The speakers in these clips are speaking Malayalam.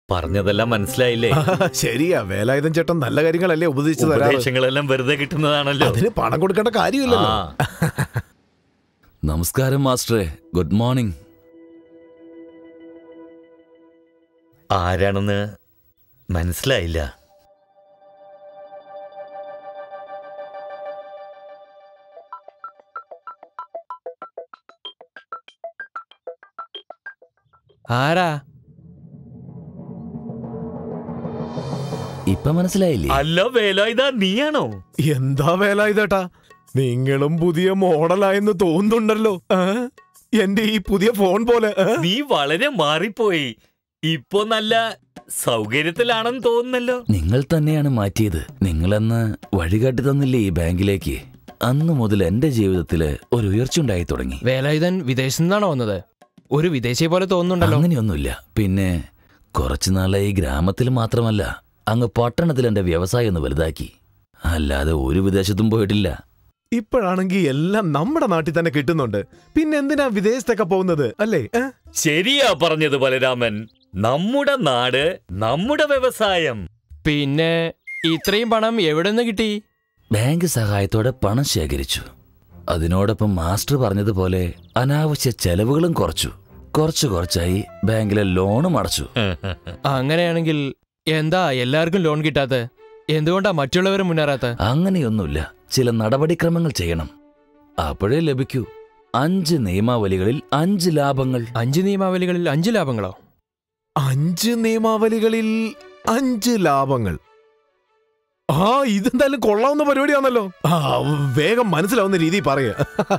പറഞ്ഞതെല്ലാം മനസ്സിലായില്ലേ ശരിയാ വേലായുധൻ ചേട്ടൻ നല്ല കാര്യങ്ങളല്ലേ ഉപദേശിച്ചു തരാറ് ഉപദേശങ്ങളെല്ലാം വെറുതെ കിട്ടുന്നതാണല്ലോ അതിന് പണം കൊടുക്കേണ്ട കാര്യമില്ലല്ലോ ആ നമസ്കാരം മാസ്റ്ററെ ഗുഡ് മോർണിംഗ് ആരാണെന്ന് മനസ്സിലായില്ല ആരാ ഇപ്പൊ മനസ്സിലായില്ലേ അല്ല വേല ഇതാ നീയാണോ എന്താ വേലായുധേട്ടാ നിങ്ങളും പുതിയ മോഡലായെന്ന് തോന്നുന്നുണ്ടല്ലോ ആ? എന്റെ ഈ പുതിയ ഫോൺ പോലെ ആ? നീ വളരെ മാറിപ്പോയി ഇപ്പൊ നല്ല സൗകര്യത്തിലാണെന്ന് തോന്നുന്നല്ലോ നിങ്ങൾ തന്നെയാണ് മാറ്റിയത് നിങ്ങളന്ന് വഴികാട്ടി തന്നില്ലേ ഈ ബാങ്കിലേക്ക് അന്നു മുതൽ എന്റെ ജീവിതത്തില് ഒരു ഉയർച്ച ഉണ്ടായി തുടങ്ങി വേലായുധൻ വിദേശത്തു നിന്നാണോ വന്നത് ഒരു വിദേശിയെ പോലെ തോന്നുന്നുണ്ടല്ലോ അങ്ങനെയൊന്നുമില്ല പിന്നെ കുറച്ചു നാളായി ഗ്രാമത്തിൽ മാത്രമല്ല അങ്ങ് പട്ടണത്തിൽ എന്റെ വ്യവസായം ഒന്ന് വലുതാക്കി അല്ലാതെ ഒരു വിദേശത്തും പോയിട്ടില്ല ഇപ്പോഴാണെങ്കി എല്ലാം നമ്മുടെ നാട്ടിൽ തന്നെ കിട്ടുന്നുണ്ട് പിന്നെ എന്തിനാ വിദേശത്തൊക്കെ പോകുന്നത് അല്ലേ ആ? ശരിയാ പറഞ്ഞത് ബലരാമൻ നമ്മുടെ നാട് നമ്മുടെ വ്യവസായം പിന്നെ ഇത്രയും പണം എവിടെ നിന്ന് കിട്ടി ബാങ്ക് സഹായത്തോടെ പണം ശേഖരിച്ചു അതിനോടൊപ്പം മാസ്റ്റർ പറഞ്ഞതുപോലെ അനാവശ്യ ചെലവുകളും കുറച്ചു കുറച്ചു കുറച്ചായി ബാങ്കിലെ ലോണും അടച്ചു അങ്ങനെയാണെങ്കിൽ എന്താ എല്ലാവർക്കും ലോൺ കിട്ടാത്ത എന്തുകൊണ്ടാ മറ്റുള്ളവർ മുന്നേറാത്ത അങ്ങനെയൊന്നുമില്ല ചില നടപടിക്രമങ്ങൾ ചെയ്യണം അപ്പോഴേ ലഭിക്കൂ അഞ്ച് നിയമാവലികളിൽ അഞ്ച് ലാഭങ്ങൾ അഞ്ച് നിയമാവലികളിൽ അഞ്ച് ലാഭങ്ങളോ അഞ്ച് നിയമാവലികളിൽ അഞ്ച് ലാഭങ്ങൾ ആ ഇതെന്തായാലും കൊള്ളാവുന്ന പരിപാടിയാണല്ലോ ആ വേഗം മനസ്സിലാവുന്ന രീതി പറയ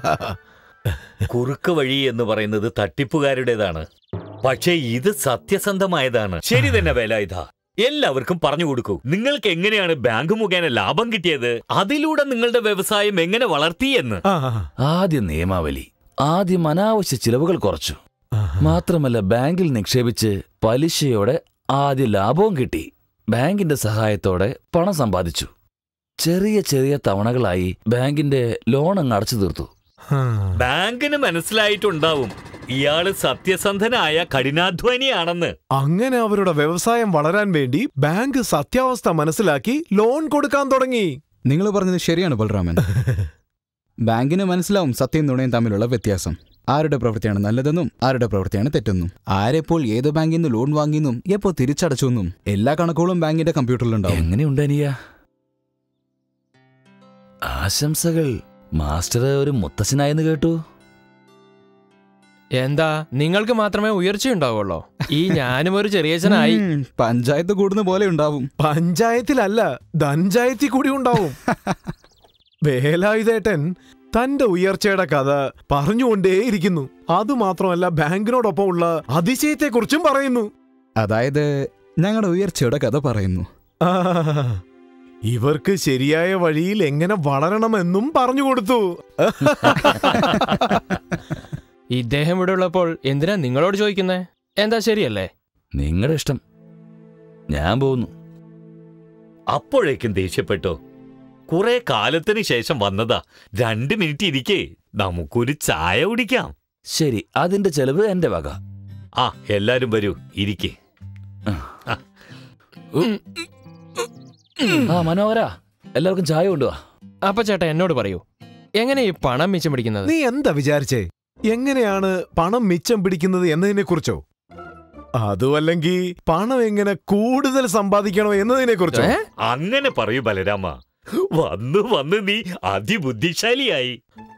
കുറുക്ക് വഴി എന്ന് പറയുന്നത് തട്ടിപ്പുകാരുടേതാണ് പക്ഷേ ഇത് സത്യസന്ധമായതാണ് ശരി തന്നെ വേലായുധ എല്ലാവർക്കും പറഞ്ഞു കൊടുക്കൂ നിങ്ങൾക്ക് എങ്ങനെയാണ് ബാങ്ക് മുഖേന ലാഭം കിട്ടിയത് അതിലൂടെ നിങ്ങളുടെ വ്യവസായം എങ്ങനെ വളർത്തി എന്ന് ആ, ആദ്യ നിയമാവലി ആദ്യം അനാവശ്യ ചിലവുകൾ കുറച്ചു ആ. മാത്രമല്ല ബാങ്കിൽ നിക്ഷേപിച്ച് പലിശയോടെ ആദ്യ ലാഭവും കിട്ടി ബാങ്കിന്റെ സഹായത്തോടെ പണം സമ്പാദിച്ചു ചെറിയ ചെറിയ തവണകളായി ബാങ്കിന്റെ ലോൺ അങ്ങ് അടച്ചു തീർത്തു ആ. ബാങ്കിന് മനസ്സിലായിട്ടുണ്ടാവും ഇയാള് സത്യസന്ധനായ കഠിനാധ്വാനിയാണെന്ന് അങ്ങനെ അവരുടെ വ്യവസായം വളരാൻ വേണ്ടി ബാങ്ക് സത്യാവസ്ഥ മനസ്സിലാക്കി ലോൺ കൊടുക്കാൻ തുടങ്ങി നിങ്ങൾ പറഞ്ഞത് ശരിയാണ് ബൽറാമൻ ബാങ്കിന് മനസ്സിലാവും സത്യം നുണയും തമ്മിലുള്ള വ്യത്യാസം ആരുടെ പ്രവൃത്തിയാണ് നല്ലതെന്നും ആരുടെ പ്രവൃത്തിയാണ് തെറ്റെന്നും ആരെപ്പോൾ ഏത് ബാങ്കിൽ നിന്ന് ലോൺ വാങ്ങിയെന്നും എപ്പോൾ തിരിച്ചടച്ചുവെന്നും എല്ലാ കണക്കുകളും ബാങ്കിന്റെ കമ്പ്യൂട്ടറിലുണ്ടാവും എങ്ങനെയുണ്ട് അനിയ ആശംസകൾ മാസ്റ്റർ ഒരു മുത്തശ്ശനായെന്ന് കേട്ടു എന്താ നിങ്ങൾക്ക് മാത്രമേ ഉയർച്ചയുണ്ടാവുള്ളൂ ഈ ഞാനും ഒരു ചെറിയച്ഛനായി ഉം, പഞ്ചായത്ത് കൂടുന്ന പോലെ ഉണ്ടാവും പഞ്ചായത്തിലല്ല ധഞ്ചായത്തിൽ കൂടി ഉണ്ടാവും വേലായുധേട്ടൻ തന്റെ ഉയർച്ചയുടെ കഥ പറഞ്ഞുകൊണ്ടേയിരിക്കുന്നു അതുമാത്രമല്ല ബാങ്കിനോടൊപ്പം ഉള്ള അതിശയത്തെക്കുറിച്ചും പറയുന്നു അതായത് ഞങ്ങളുടെ ഉയർച്ചയുടെ കഥ പറയുന്നു ആ, ഇവർക്ക് ശരിയായ വഴിയിൽ എങ്ങനെ വളരണമെന്നും പറഞ്ഞു കൊടുത്തു ഇദ്ദേഹം ഇവിടെ ഉള്ളപ്പോൾ എന്തിനാ നിങ്ങളോട് ചോദിക്കുന്നേ എന്താ ശരിയല്ലേ നിങ്ങളുടെ ഇഷ്ടം ഞാൻ പോകുന്നു അപ്പോഴേക്കും ദേഷ്യപ്പെട്ടോ കുറെ കാലത്തിന് ശേഷം വന്നതാ രണ്ട് മിനിറ്റ് ഇരിക്കേ നമുക്കൊരു ചായ കുടിക്കാം ശരി അതിന്റെ ചെലവ് എന്റെ വക ആ എല്ലാരും വരൂ ഇരിക്കേ ആ മനോഹര എല്ലാവർക്കും ചായ കൊണ്ടുവാ അപ്പൊ ചേട്ടാ എന്നോട് പറയൂ എങ്ങനെ ഈ പണം മിച്ചം പിടിക്കുന്നത് നീ എന്താ വിചാരിച്ചേ എങ്ങനെയാണ് പണം മിച്ചം പിടിക്കുന്നത് എന്നതിനെ കുറിച്ചോ അതുമല്ലെങ്കിൽ പണം എങ്ങനെ കൂടുതൽ സമ്പാദിക്കണോ എന്നതിനെ കുറിച്ചോ ഏ? അങ്ങനെ പറയൂ ബലരാമ വന്ന് വന്ന് നീ അതിബുദ്ധിശാലിയായി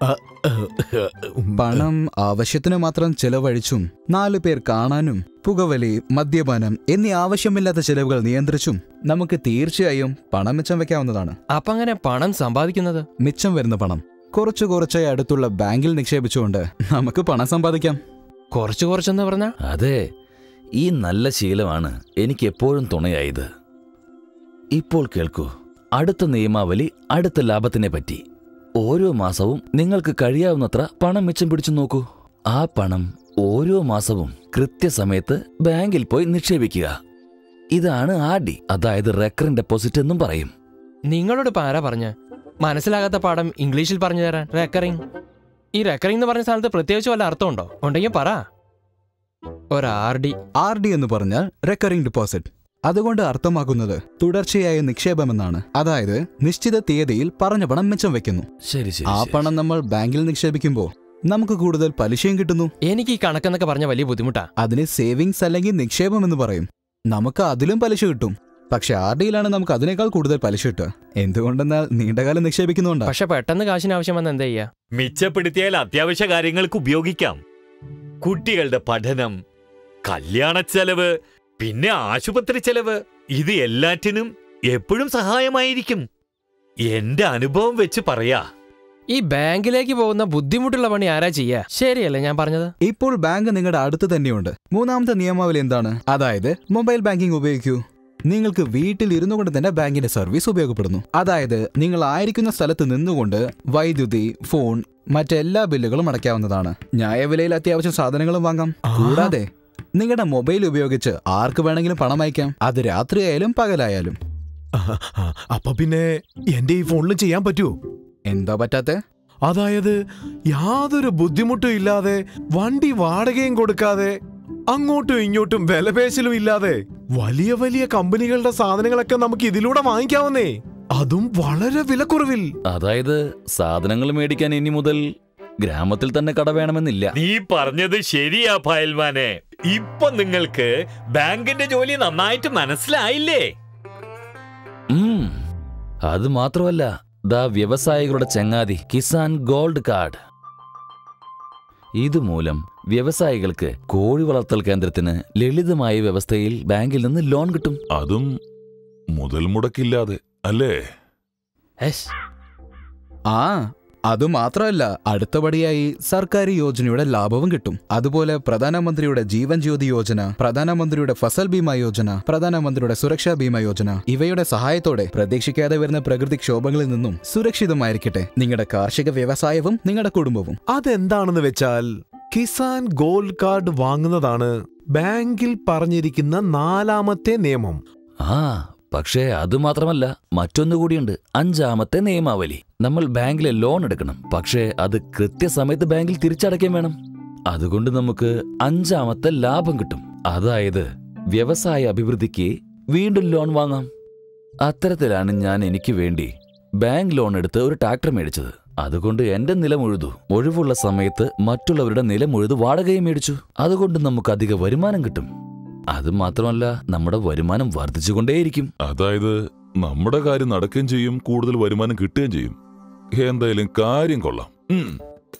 പണം ആവശ്യത്തിന് മാത്രം ചെലവഴിച്ചും നാലു പേർ കാണാനും പുകവലി മദ്യപാനം എന്നീ ആവശ്യമില്ലാത്ത ചെലവുകൾ നിയന്ത്രിച്ചും നമുക്ക് തീർച്ചയായും പണം മിച്ചം വെക്കാവുന്നതാണ് അപ്പൊ അങ്ങനെ പണം സമ്പാദിക്കുന്നത് മിച്ചം വരുന്ന പണം കുറച്ചു കുറച്ചായി അടുത്തുള്ള ബാങ്കിൽ നിക്ഷേപിച്ചുകൊണ്ട് നമുക്ക് പണം സമ്പാദിക്കാം കുറച്ച് കുറച്ചെന്ന് പറഞ്ഞ അതെ ഈ നല്ല ശീലമാണ് എനിക്ക് എപ്പോഴും തുണയായത് ഇപ്പോൾ കേൾക്കൂ അടുത്ത നിയമാവലി അടുത്ത ലാഭത്തിനെ പറ്റി ഓരോ മാസവും നിങ്ങൾക്ക് കഴിയാവുന്നത്ര പണം മിച്ചം പിടിച്ചു നോക്കൂ ആ പണം ഓരോ മാസവും കൃത്യസമയത്ത് ബാങ്കിൽ പോയി നിക്ഷേപിക്കുക ഇതാണ് ആർ ഡി അതായത് റെക്കറിംഗ് ഡെപ്പോസിറ്റ് എന്നും പറയും നിങ്ങളോട് ഇപ്പൊ ആരാ പറഞ്ഞ മനസ്സിലാകാത്ത പാഠം ഇംഗ്ലീഷിൽ പറഞ്ഞു തരാൻ റെക്കറിംഗ് ഈ റെക്കറിംഗ് എന്ന് പറഞ്ഞ സ്ഥാനത്ത് പ്രത്യേകിച്ച് വല്ല അർത്ഥമുണ്ടോ ഉണ്ടെങ്കിൽ പറ ഒരു ആർ ഡി ആർ ഡി എന്ന് പറഞ്ഞാൽ റെക്കറിംഗ് ഡിപ്പോസിറ്റ് അതുകൊണ്ട് അർത്ഥമാക്കുന്നത് തുടർച്ചയായ നിക്ഷേപമെന്നാണ് അതായത് നിശ്ചിത തീയതിയിൽ പറഞ്ഞ പണം മിച്ചം വെക്കുന്നു ശരി ശരി ആ ശരി. പണം നമ്മൾ ബാങ്കിൽ നിക്ഷേപിക്കുമ്പോൾ നമുക്ക് കൂടുതൽ പലിശയും കിട്ടുന്നു എനിക്ക് ഈ കണക്കെന്നൊക്കെ പറഞ്ഞ വലിയ ബുദ്ധിമുട്ടാ അതിന് സേവിങ്സ് അല്ലെങ്കിൽ നിക്ഷേപം എന്ന് പറയും നമുക്ക് അതിലും പലിശ കിട്ടും പക്ഷെ ആർ ഡിയിലാണ് നമുക്ക് അതിനേക്കാൾ കൂടുതൽ പലിശ കിട്ടുക എന്തുകൊണ്ടെന്നാൽ നീണ്ടകാലം നിക്ഷേപിക്കുന്നുണ്ടാ പക്ഷെ പെട്ടെന്ന് കാശിന് ആവശ്യം വന്ന എന്താ ചെയ്യാ മിച്ചപ്പെടുത്തിയാൽ അത്യാവശ്യ കാര്യങ്ങൾക്ക് ഉപയോഗിക്കാം കുട്ടികളുടെ പഠനം കല്യാണ ചെലവ് പിന്നെ ആശുപത്രി ചെലവ് ഇത് എല്ലാറ്റിനും എപ്പോഴും സഹായമായിരിക്കും എന്റെ അനുഭവം വെച്ച് പറയാ ഈ ബാങ്കിലേക്ക് പോകുന്ന ബുദ്ധിമുട്ടുള്ള പണി ആരാ ചെയ്യാ ശരിയല്ലേ ഞാൻ പറഞ്ഞത് ഇപ്പോൾ ബാങ്ക് നിങ്ങളുടെ അടുത്ത് തന്നെയുണ്ട് മൂന്നാമത്തെ നിയമാവലി എന്താണ് അതായത് മൊബൈൽ ബാങ്കിംഗ് ഉപയോഗിക്കൂ നിങ്ങൾക്ക് വീട്ടിൽ ഇരുന്നു കൊണ്ട് തന്നെ ബാങ്കിന്റെ സർവീസ് ഉപയോഗപ്പെടുന്നു അതായത് നിങ്ങൾ ആയിരിക്കുന്ന സ്ഥലത്ത് നിന്നുകൊണ്ട് വൈദ്യുതി ഫോൺ മറ്റെല്ലാ ബില്ലുകളും അടയ്ക്കാവുന്നതാണ് ന്യായവിലയിൽ അത്യാവശ്യം സാധനങ്ങളും വാങ്ങാം കൂടാതെ നിങ്ങളുടെ മൊബൈൽ ഉപയോഗിച്ച് ആർക്ക് വേണമെങ്കിലും പണം അയക്കാം അത് രാത്രിയായാലും പകലായാലും ആ, ആ, അപ്പൊ പിന്നെ എന്റെ ഈ ഫോണിലും ചെയ്യാൻ പറ്റുമോ എന്താ പറ്റാത്തെ അതായത് യാതൊരു ബുദ്ധിമുട്ടും ഇല്ലാതെ വണ്ടി വാടകയും കൊടുക്കാതെ അങ്ങോട്ടും ഇങ്ങോട്ടും വിലപേശലും ഇല്ലാതെ വലിയ വലിയ കമ്പനികളുടെ സാധനങ്ങളൊക്കെ നമുക്ക് ഇതിലൂടെ വാങ്ങിക്കാവുന്നേ അതും വളരെ വിലക്കുറവിൽ അതായത് സാധനങ്ങൾ മേടിക്കാൻ ഇനി മുതൽ ഗ്രാമത്തിൽ തന്നെ കട വേണമെന്നില്ല നീ പറഞ്ഞത് ശരിയാ ഫയൽമാനെ ഇപ്പൊ നിങ്ങൾക്ക് ബാങ്കിന്റെ ജോലി നന്നായിട്ട് മനസ്സിലായില്ലേ ഉം. അത് മാത്രമല്ല ദാ വ്യവസായികളുടെ ചങ്ങാതി കിസാൻ ഗോൾഡ് കാർഡ് ഇതുമൂലം വ്യവസായികൾക്ക് കോഴി വളർത്തൽ കേന്ദ്രത്തിന് ലളിതമായ വ്യവസ്ഥയിൽ ബാങ്കിൽ നിന്ന് ലോൺ കിട്ടും അതും മുതൽ മുടക്കില്ലാതെ അല്ലേ എസ് ആ അതുമാത്രമല്ല അടുത്തപടിയായി സർക്കാർ യോജനയുടെ ലാഭവും കിട്ടും അതുപോലെ പ്രധാനമന്ത്രിയുടെ ജീവൻ ജ്യോതി യോജന പ്രധാനമന്ത്രിയുടെ ഫസൽ ബീമ യോജന പ്രധാനമന്ത്രിയുടെ സുരക്ഷാ ബീമ യോജന ഇവയുടെ സഹായത്തോടെ പ്രതീക്ഷിക്കാതെ വരുന്ന പ്രകൃതിക്ഷോഭങ്ങളിൽ നിന്നും സുരക്ഷിതമായിരിക്കട്ടെ നിങ്ങളുടെ കാർഷിക വ്യവസായവും നിങ്ങളുടെ കുടുംബവും അതെന്താണെന്ന് വെച്ചാൽ കിസാൻ ഗോൾഡ് കാർഡ് വാങ്ങുന്നതാണ് ബാങ്കിൽ പറഞ്ഞിരിക്കുന്ന നാലാമത്തെ നിയമം ആ പക്ഷേ അത് മാത്രമല്ല മറ്റൊന്നുകൂടിയുണ്ട് അഞ്ചാമത്തെ നിയമാവലി നമ്മൾ ബാങ്കിലെ ലോൺ എടുക്കണം പക്ഷേ അത് കൃത്യസമയത്ത് ബാങ്കിൽ തിരിച്ചടയ്ക്കാൻ വേണം അതുകൊണ്ട് നമുക്ക് അഞ്ചാമത്തെ ലാഭം കിട്ടും അതായത് വ്യവസായ അഭിവൃദ്ധിക്ക് വീണ്ടും ലോൺ വാങ്ങാം അത്തരത്തിലാണ് ഞാൻ എനിക്ക് വേണ്ടി ബാങ്ക് ലോൺ എടുത്ത് ഒരു ട്രാക്ടർ മേടിച്ചത് അതുകൊണ്ട് എന്റെ നിലമുഴുതു ഒഴിവുള്ള സമയത്ത് മറ്റുള്ളവരുടെ നിലമുഴുതു വാടകയും മേടിച്ചു അതുകൊണ്ട് നമുക്ക് അധിക വരുമാനം കിട്ടും അത് മാത്രമല്ല നമ്മുടെ വരുമാനം വർദ്ധിച്ചുകൊണ്ടേയിരിക്കും അതായത് നമ്മുടെ കാര്യം നടക്കുകയും ചെയ്യും കൂടുതൽ വരുമാനം കിട്ടുകയും ചെയ്യും എന്തായാലും കാര്യം കൊള്ളാം ഉം.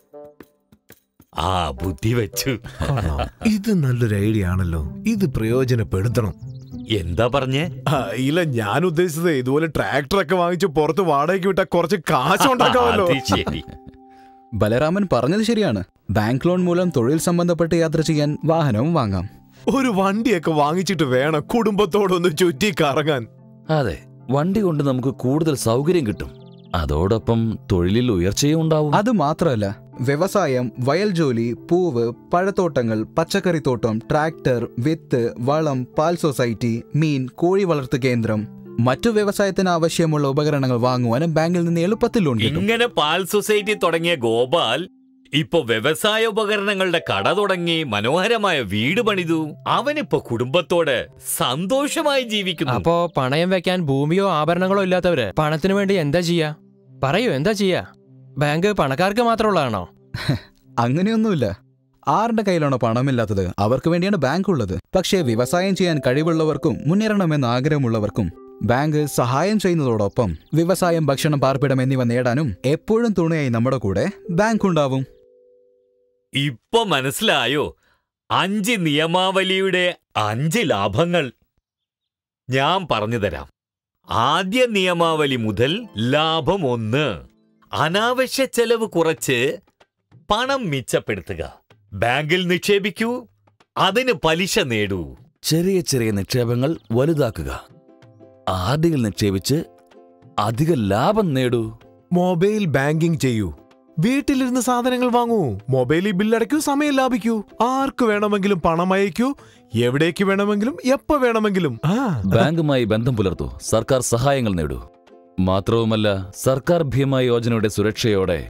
ആ ബുദ്ധി വെച്ചു കൊള്ളാം. ഇത് നല്ലൊരു ഐഡിയ ആണല്ലോ ഇത് പ്രയോജനപ്പെടുത്തണം എന്താ പറഞ്ഞേ ആ, ഇല്ല ഞാൻ ഉദ്ദേശിച്ചത് ഇതുപോലെ ട്രാക്ടർ ഒക്കെ വാങ്ങിച്ച് പുറത്ത് വാടകയ്ക്ക് വിട്ടാൽ കുറച്ച് കാശ് ഉണ്ടാക്കാമല്ലോ അത് ശരി ബലരാമൻ പറഞ്ഞത് ശരിയാണ് ബാങ്ക് ലോൺ മൂലം തൊഴിൽ സംബന്ധപ്പെട്ട് യാത്ര ചെയ്യാൻ വാഹനവും വാങ്ങാം ഒരു വണ്ടിയൊക്കെ വാങ്ങിച്ചിട്ട് വേണം കുടുംബത്തോടൊന്ന് ചുറ്റി കറങ്ങാൻ അതെ വണ്ടി കൊണ്ട് നമുക്ക് കൂടുതൽ സൗകര്യം കിട്ടും അതോടൊപ്പം തൊഴിലിൽ ഉയർച്ചയും ഉണ്ടാവും അത് മാത്രമല്ല വ്യവസായം വയൽ ജോലി പൂവ് പഴത്തോട്ടങ്ങൾ പച്ചക്കറിത്തോട്ടം ട്രാക്ടർ വിത്ത് വളം പാൽ സൊസൈറ്റി മീൻ കോഴി വളർത്തു കേന്ദ്രം മറ്റു വ്യവസായത്തിന് ആവശ്യമുള്ള ഉപകരണങ്ങൾ വാങ്ങുവാനും ബാങ്കിൽ നിന്ന് എളുപ്പത്തിൽ ലോൺ കിട്ടും ഇങ്ങനെ പാൽ സൊസൈറ്റി തുടങ്ങിയ ഗോപാൽ ഇപ്പൊ വ്യവസായ ഉപകരണങ്ങളുടെ കട തുടങ്ങി മനോഹരമായ വീട് പണിതു അവനിപ്പോ കുടുംബത്തോട് സന്തോഷമായി ജീവിക്കുന്നു അപ്പോ പണയം വെക്കാൻ ഭൂമിയോ ആഭരണങ്ങളോ ഇല്ലാത്തവര് പണത്തിനു വേണ്ടി എന്താ ചെയ്യാ പറയൂ എന്താ ചെയ്യാ ബാങ്ക് പണക്കാർക്ക് മാത്രമുള്ളതാണോ അങ്ങനെയൊന്നുമില്ല ആരുടെ കയ്യിലാണോ പണമില്ലാത്തത് അവർക്ക് വേണ്ടിയാണ് ബാങ്ക് ഉള്ളത് പക്ഷേ വ്യവസായം ചെയ്യാൻ കഴിവുള്ളവർക്കും മുന്നേറണമെന്ന് ആഗ്രഹമുള്ളവർക്കും ബാങ്ക് സഹായം ചെയ്യുന്നതോടൊപ്പം വ്യവസായം ഭക്ഷണം പാർപ്പിടം എന്നിവ നേടാനും എപ്പോഴും തുണയായി നമ്മുടെ കൂടെ ബാങ്ക് ഉണ്ടാവും ഇപ്പൊ മനസ്സിലായോ അഞ്ച് നിയമാവലിയുടെ അഞ്ച് ലാഭങ്ങൾ ഞാൻ പറഞ്ഞു തരാം ആദ്യ നിയമാവലി മുതൽ ലാഭം ഒന്ന് അനാവശ്യ ചെലവ് കുറച്ച് പണം മിച്ചപ്പെടുത്തുക ബാങ്കിൽ നിക്ഷേപിക്കൂ അതിന് പലിശ നേടൂ ചെറിയ ചെറിയ നിക്ഷേപങ്ങൾ വലുതാക്കുക ആദ്യങ്ങൾ നിക്ഷേപിച്ച് അധിക ലാഭം നേടൂ മൊബൈൽ ബാങ്കിംഗ് ചെയ്യൂ വീട്ടിലിരുന്ന് സാധനങ്ങൾ വാങ്ങൂ മൊബൈലിൽ ബില്ലടയ്ക്കൂ സമയം ലാഭിക്കൂ ആർക്ക് വേണമെങ്കിലും പണം അയക്കൂ എവിടേക്ക് വേണമെങ്കിലും എപ്പോ വേണമെങ്കിലും ആ ബാങ്കുമായി ബന്ധം പുലർത്തൂ സർക്കാർ സഹായങ്ങൾ നേടൂ മാത്രവുമല്ല സർക്കാർ ഭീമ യോജനയുടെ സുരക്ഷയോടെ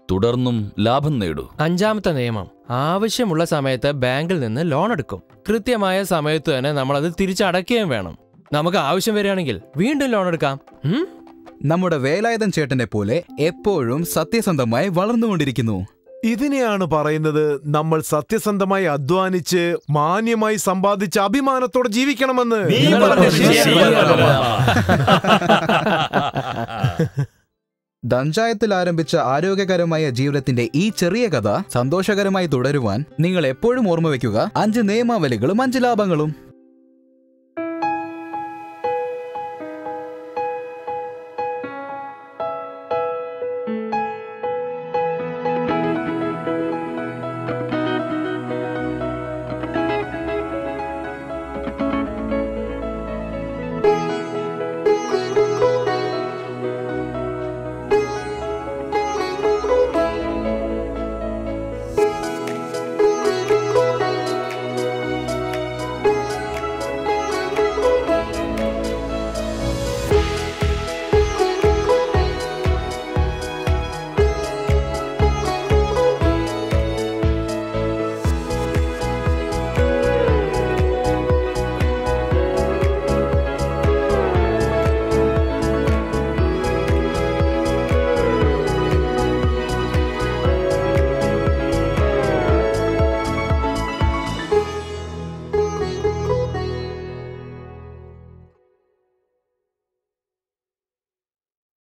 തുടർന്നും ലാഭം നേടൂ അഞ്ചാമത്തെ നിയമം ആവശ്യമുള്ള സമയത്ത് ബാങ്കിൽ നിന്ന് ലോൺ എടുക്കും കൃത്യമായ സമയത്ത് തന്നെ നമ്മളത് തിരിച്ചടയ്ക്കുകയും വേണം നമുക്ക് ആവശ്യം വരികയാണെങ്കിൽ വീണ്ടും ലോൺ എടുക്കാം ഉം? നമ്മുടെ വേലായുധൻ ചേട്ടനെ പോലെ എപ്പോഴും സത്യസന്ധമായി വളർന്നുകൊണ്ടിരിക്കുന്നു ഇതിനെയാണ് പറയുന്നത് നമ്മൾ സത്യസന്ധമായി അധ്വാനിച്ച് മാന്യമായി സമ്പാദിച്ച് അഭിമാനത്തോടെ ജീവിക്കണമെന്ന് നീ നിങ്ങൾ പറഞ്ഞത് പറഞ്ഞത് ശരിയാണ്. ദഞ്ചായത്തിൽ ആരംഭിച്ച ആരോഗ്യകരമായ ജീവിതത്തിന്റെ ഈ ചെറിയ കഥ സന്തോഷകരമായി തുടരുവാൻ നിങ്ങൾ എപ്പോഴും ഓർമ്മ വയ്ക്കുക അഞ്ച് നിയമാവലികളും അഞ്ച് ലാഭങ്ങളും